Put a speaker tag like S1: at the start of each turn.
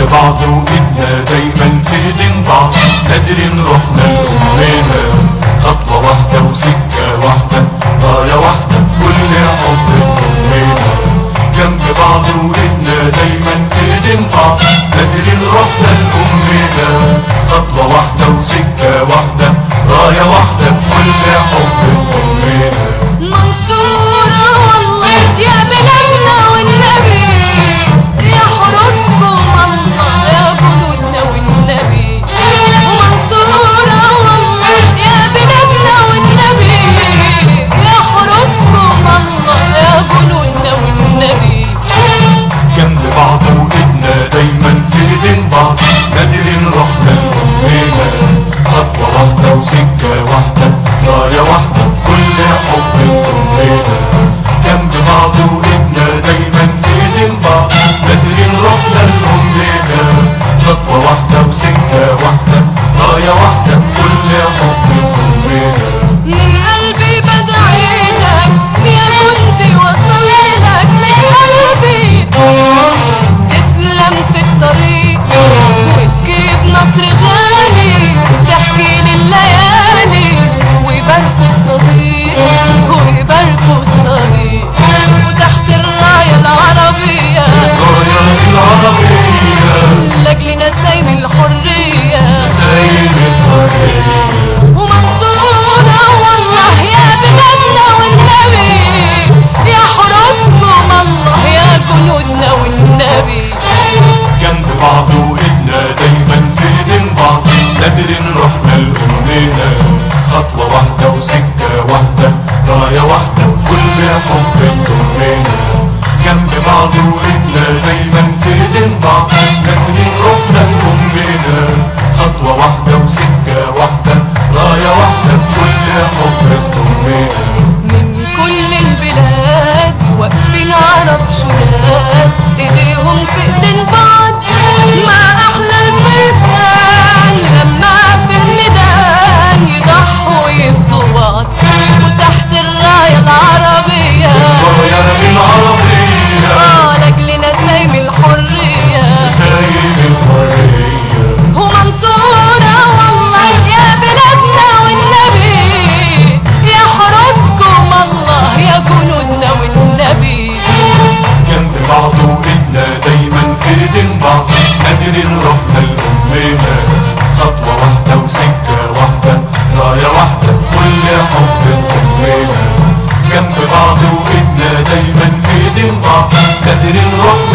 S1: جنب بعض وإيدنا دايما في ايدين بعض قادرين رحنا لأمنا خطوة واحدة وسكة واحدة راية واحدة كل حب أمنا جنب بعض وإيدنا دايما في ايدين بعض قادرين رحنا لأمنا خطوة واحدة وسكة واحدة راية واحدة كل حب أمنا
S2: منصورة والله يا بلادنا والنبي يحرسكم الله يا جنودنا والنبي منصورة والله يا بلادنا والنبي يحرسكم الله يا جنودنا والنبي
S1: جنب بعض وايدنا دايما في ايدين بعض قادرين رحنا لأمنا خطوة واحدة وسكة واحدة راية واحدة كل حب أمنا جنب بعض وايدنا دايما في ايدين بعض قادرين رحنا لأمنا خطوة واحدة وسكة واحدة راية واحدة كل حب أمنا
S2: من قلبي بدعيلك يا جندي وصلك من قلبي تسلم في الطريق وتجيب نصر غالي تحكي لي الليالي ويباركوا الصديق ويباركوا الصديق وتحت الراية العربية
S1: راية العربية
S2: لاجلنا سايم الحرية
S1: سايب الحرية
S2: ومنصورة والله يا بلادنا والنبي يحرسكم الله يا جنودنا والنبي
S1: جنب بعض وايدنا دايما في ايدين بعض قادرين رحنا لأمنا خطوة واحدة وسكة واحدة راية واحدة كل حب أمنا جنب بعض وايدنا دايما في ايدين بعض قادرين رحنا لأمنا خطوة واحدة وسكة واحدة راية واحدة كل حب أمنا
S2: من كل البلاد واقفين عرب شداد ايديهم في ايدين بعض ما احلى الفرسان لما في الميدان يضحوا ويفدوا بعض وتحت الراية العربية
S1: راية العربية
S2: اه لاجلنا سايم الحرية
S1: سايب الحرية
S2: ومنصورة والله يا بلادنا والنبي يحرسكم الله يا جنودنا والنبي
S1: جنب بعض وايدنا دايما في ايدين بعض قادرين رحنا لأمنا خطوة واحدة وسكة واحدة راية واحدة كل حب أمنا جنب بعض وايدنا دايما في ايدين بعض قادرين رحنا